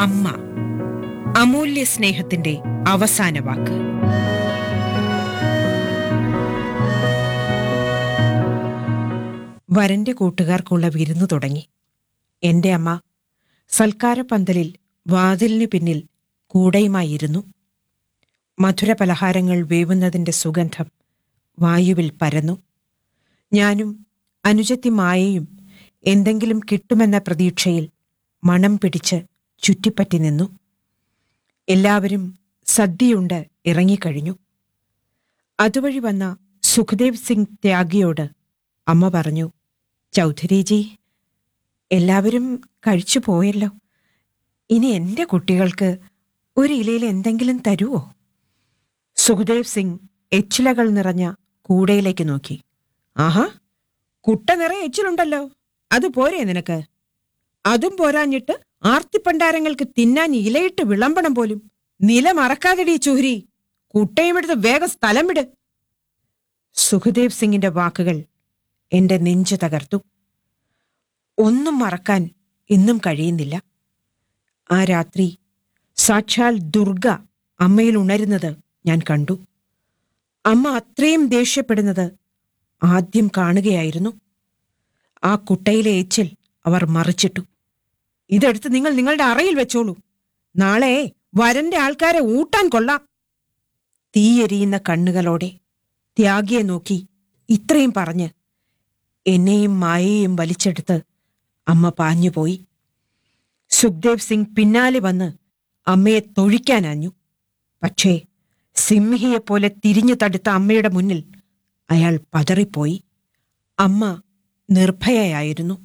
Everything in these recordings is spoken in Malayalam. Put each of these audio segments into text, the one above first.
അമ്മ അമൂല്യ സ്നേഹത്തിന്റെ അവസാന വാക്ക് വരന്റെ കൂട്ടുകാർക്കുള്ള വിരുന്നു തുടങ്ങി എന്റെ അമ്മ സൽക്കാരപ്പന്തലിൽ വാതിലിന് പിന്നിൽ കൂടയുമായിരുന്നു മധുര പലഹാരങ്ങൾ വേവുന്നതിന്റെ സുഗന്ധം വായുവിൽ പരന്നു ഞാനും അനുജത്തി മായയും എന്തെങ്കിലും കിട്ടുമെന്ന പ്രതീക്ഷയിൽ മണം പിടിച്ച് ചുറ്റിപ്പറ്റി നിന്നു എല്ലാവരും സദ്യയുണ്ട് ഇറങ്ങിക്കഴിഞ്ഞു അതുവഴി വന്ന സുഖദേവ് സിംഗ് ത്യാഗിയോട് അമ്മ പറഞ്ഞു ചൗധരിജി എല്ലാവരും കഴിച്ചു പോയല്ലോ ഇനി എന്റെ കുട്ടികൾക്ക് ഒരു ഇലയിൽ എന്തെങ്കിലും തരുവോ സുഖദേവ് സിംഗ് എച്ചിലകൾ നിറഞ്ഞ കൂടയിലേക്ക് നോക്കി ആഹാ കുട്ട നിറയെ എച്ചിലുണ്ടല്ലോ അത് പോരെ നിനക്ക് അതും പോരാഞ്ഞിട്ട് ആർത്തിപ്പണ്ടാരങ്ങൾക്ക് തിന്നാൻ ഇലയിട്ട് വിളമ്പണം പോലും നില മറക്കാതെടി ചുഹരി കുട്ടയും എടുത്ത് വേഗം സ്ഥലം വിട് സുഖദേവ് സിംഗിന്റെ വാക്കുകൾ എന്റെ നെഞ്ചു തകർത്തു ഒന്നും മറക്കാൻ ഇന്നും കഴിയുന്നില്ല ആ രാത്രി സാക്ഷാൽ ദുർഗ അമ്മയിൽ ഉണരുന്നത് ഞാൻ കണ്ടു അമ്മ അത്രയും ദേഷ്യപ്പെടുന്നത് ആദ്യം കാണുകയായിരുന്നു ആ കുട്ടയിലെ എച്ചിൽ അവർ മറിച്ചിട്ടു ഇതെടുത്ത് നിങ്ങൾ നിങ്ങളുടെ അറയിൽ വെച്ചോളൂ നാളെ വരന്റെ ആൾക്കാരെ ഊട്ടാൻ കൊള്ളാം തീയെരിയുന്ന കണ്ണുകളോടെ ത്യാഗിയെ നോക്കി ഇത്രയും പറഞ്ഞ് എന്നെയും മായയെയും വലിച്ചെടുത്ത് അമ്മ പാഞ്ഞുപോയി സുഖ്ദേവ് സിംഗ് പിന്നാലെ വന്ന് അമ്മയെ തൊഴിക്കാനാഞ്ഞു പക്ഷേ സിംഹിയെപ്പോലെ തിരിഞ്ഞു തടുത്ത അമ്മയുടെ മുന്നിൽ അയാൾ പതറിപ്പോയി അമ്മ നിർഭയയായിരുന്നു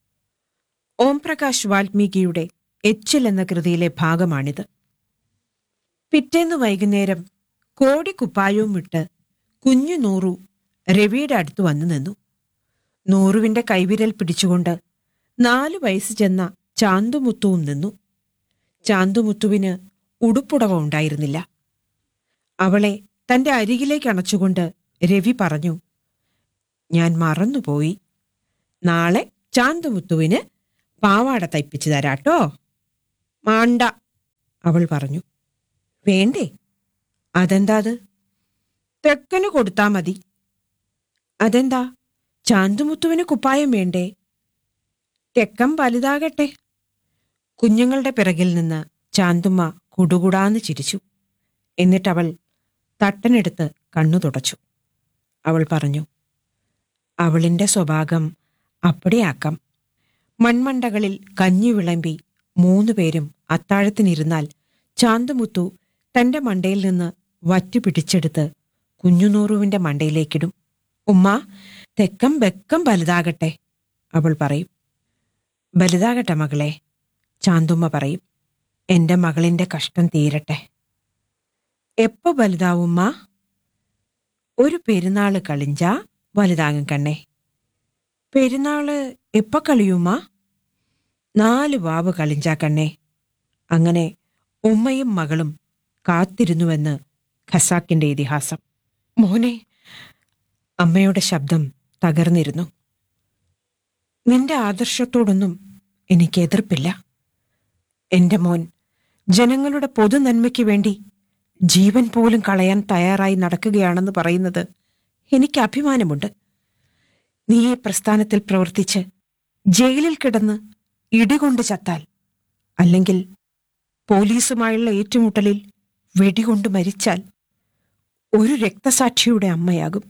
ഓംപ്രകാശ് വാൽമീകിയുടെ എച്ചിൽ എന്ന കൃതിയിലെ ഭാഗമാണിത് പിറ്റേന്ന് വൈകുന്നേരം കോടിക്കുപ്പായവും വിട്ട് കുഞ്ഞു നൂറു രവിയുടെ അടുത്ത് വന്നു നിന്നു നൂറുവിന്റെ കൈവിരൽ പിടിച്ചുകൊണ്ട് നാലു വയസ്സ് ചെന്ന ചാന്തുമുത്തുവും നിന്നു ചാന്തുമുത്തുവിന് ഉടുപ്പുടവ ഉണ്ടായിരുന്നില്ല അവളെ തന്റെ അരികിലേക്ക് അണച്ചുകൊണ്ട് രവി പറഞ്ഞു ഞാൻ മറന്നുപോയി നാളെ ചാന്തുമുത്തുവിന് പാവാട തയ്പ്പിച്ചു തരാട്ടോ മാണ്ട അവൾ പറഞ്ഞു വേണ്ടേ അതെന്താത് തെക്കന് കൊടുത്താ മതി അതെന്താ ചാന്തുമുത്തുവിന് കുപ്പായം വേണ്ടേ തെക്കം വലുതാകട്ടെ കുഞ്ഞുങ്ങളുടെ പിറകിൽ നിന്ന് ചാന്തുമ്മ കുടുകുടാന്ന് ചിരിച്ചു എന്നിട്ടവൾ തട്ടനെടുത്ത് കണ്ണു തുടച്ചു അവൾ പറഞ്ഞു അവളിന്റെ സ്വഭാഗം അപ്പടിയാക്കാം മൺമണ്ടകളിൽ കഞ്ഞി വിളമ്പി മൂന്നുപേരും അത്താഴത്തിനിരുന്നാൽ ചാന്തുമുത്തു തന്റെ മണ്ടയിൽ നിന്ന് വറ്റു പിടിച്ചെടുത്ത് കുഞ്ഞുനൂറുവിന്റെ മണ്ടയിലേക്കിടും ഉമ്മ തെക്കം ബെക്കം വലുതാകട്ടെ അവൾ പറയും വലുതാകട്ടെ മകളെ ചാന്തുമ്മ പറയും എന്റെ മകളിന്റെ കഷ്ടം തീരട്ടെ എപ്പോ വലുതാവുമ്മ ഒരു പെരുന്നാള് കളിഞ്ചാ വലുതാകും കണ്ണേ പെരുന്നാള് എപ്പ കളിയുമ്മ നാല് വാവ് കളിഞ്ചാ കണ്ണേ അങ്ങനെ ഉമ്മയും മകളും കാത്തിരുന്നുവെന്ന് ഖസാക്കിന്റെ ഇതിഹാസം മോനെ അമ്മയുടെ ശബ്ദം തകർന്നിരുന്നു നിന്റെ ആദർശത്തോടൊന്നും എനിക്ക് എതിർപ്പില്ല എന്റെ മോൻ ജനങ്ങളുടെ പൊതുനന്മയ്ക്ക് വേണ്ടി ജീവൻ പോലും കളയാൻ തയ്യാറായി നടക്കുകയാണെന്ന് പറയുന്നത് എനിക്ക് അഭിമാനമുണ്ട് നീ ഈ പ്രസ്ഥാനത്തിൽ പ്രവർത്തിച്ച് ജയിലിൽ കിടന്ന് ഇടികൊണ്ട് ചത്താൽ അല്ലെങ്കിൽ പോലീസുമായുള്ള ഏറ്റുമുട്ടലിൽ വെടികൊണ്ട് മരിച്ചാൽ ഒരു രക്തസാക്ഷിയുടെ അമ്മയാകും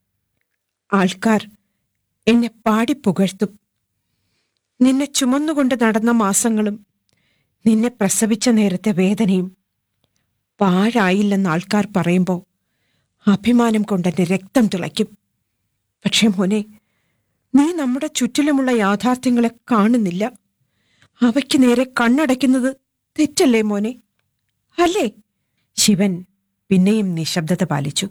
ആൾക്കാർ എന്നെ പാടിപ്പുകഴ്ത്തും നിന്നെ ചുമന്നുകൊണ്ട് നടന്ന മാസങ്ങളും നിന്നെ പ്രസവിച്ച നേരത്തെ വേദനയും പാഴായില്ലെന്ന് ആൾക്കാർ പറയുമ്പോൾ അഭിമാനം കൊണ്ടെന്റെ രക്തം തിളയ്ക്കും പക്ഷേ മോനെ നീ നമ്മുടെ ചുറ്റിലുമുള്ള യാഥാർത്ഥ്യങ്ങളെ കാണുന്നില്ല അവയ്ക്ക് നേരെ കണ്ണടയ്ക്കുന്നത് തെറ്റല്ലേ മോനെ അല്ലേ ശിവൻ പിന്നെയും നിശബ്ദത പാലിച്ചു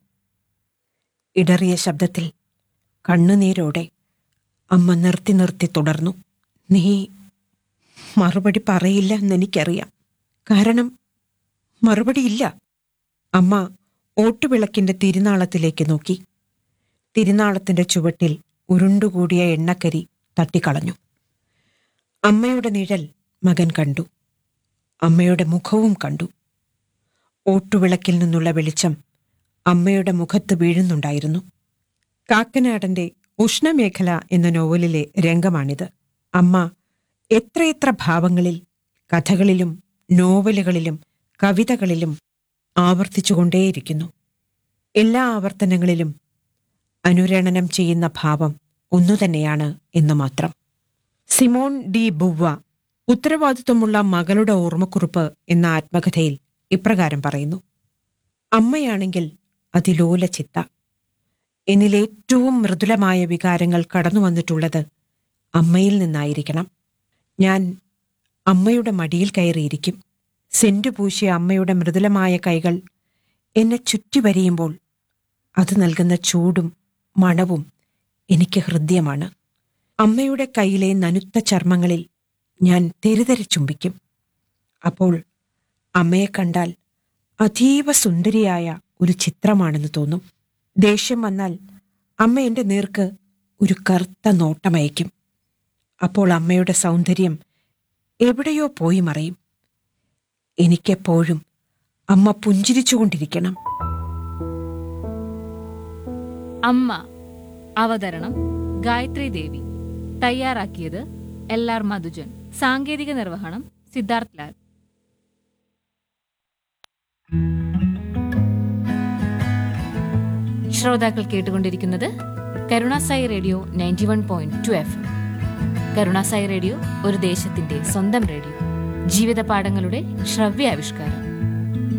ഇടറിയ ശബ്ദത്തിൽ കണ്ണുനീരോടെ അമ്മ നിർത്തി നിർത്തി തുടർന്നു നീ മറുപടി പറയില്ല എന്നെനിക്കറിയാം കാരണം മറുപടിയില്ല അമ്മ ഓട്ടുവിളക്കിന്റെ തിരുനാളത്തിലേക്ക് നോക്കി തിരുനാളത്തിന്റെ ചുവട്ടിൽ ഉരുണ്ടുകൂടിയ എണ്ണക്കരി തട്ടിക്കളഞ്ഞു അമ്മയുടെ നിഴൽ മകൻ കണ്ടു അമ്മയുടെ മുഖവും കണ്ടു ഓട്ടുവിളക്കിൽ നിന്നുള്ള വെളിച്ചം അമ്മയുടെ മുഖത്ത് വീഴുന്നുണ്ടായിരുന്നു കാക്കനാടന്റെ ഉഷ്ണമേഖല എന്ന നോവലിലെ രംഗമാണിത് അമ്മ എത്രയെത്ര ഭാവങ്ങളിൽ കഥകളിലും നോവലുകളിലും കവിതകളിലും ആവർത്തിച്ചുകൊണ്ടേയിരിക്കുന്നു എല്ലാ ആവർത്തനങ്ങളിലും അനുരണനം ചെയ്യുന്ന ഭാവം ഒന്നുതന്നെയാണ് എന്ന് മാത്രം സിമോൺ ഡി ബുവ്വ ഉത്തരവാദിത്വമുള്ള മകളുടെ ഓർമ്മക്കുറിപ്പ് എന്ന ആത്മകഥയിൽ ഇപ്രകാരം പറയുന്നു അമ്മയാണെങ്കിൽ അതിലോല ചിത്ത എന്നിലേറ്റവും മൃദുലമായ വികാരങ്ങൾ കടന്നു വന്നിട്ടുള്ളത് അമ്മയിൽ നിന്നായിരിക്കണം ഞാൻ അമ്മയുടെ മടിയിൽ കയറിയിരിക്കും സെന്റു പൂശിയ അമ്മയുടെ മൃദുലമായ കൈകൾ എന്നെ ചുറ്റി വരിയുമ്പോൾ അത് നൽകുന്ന ചൂടും മണവും എനിക്ക് ഹൃദ്യമാണ് അമ്മയുടെ കയ്യിലെ നനുത്ത ചർമ്മങ്ങളിൽ ഞാൻ തെരുതെരെ ചുംബിക്കും അപ്പോൾ അമ്മയെ കണ്ടാൽ അതീവ സുന്ദരിയായ ഒരു ചിത്രമാണെന്ന് തോന്നും ദേഷ്യം വന്നാൽ അമ്മ എൻ്റെ നേർക്ക് ഒരു കറുത്ത നോട്ടമയക്കും അപ്പോൾ അമ്മയുടെ സൗന്ദര്യം എവിടെയോ പോയി മറയും എനിക്കെപ്പോഴും അമ്മ പുഞ്ചിരിച്ചുകൊണ്ടിരിക്കണം അമ്മ അവതരണം ഗായത്രി ദേവി തയ്യാറാക്കിയത് എൽ ആർ മധുജൻ സാങ്കേതിക നിർവഹണം സിദ്ധാർത്ഥ് ലാൽ ശ്രോതാക്കൾ കേട്ടുകൊണ്ടിരിക്കുന്നത് Karunasai radio ninety one point two F Karunasai radio ഒരു ദേശത്തിന്റെ സ്വന്തം റേഡിയോ ജീവിത പാഠങ്ങളുടെ ശ്രവ്യാവിഷ്കാരം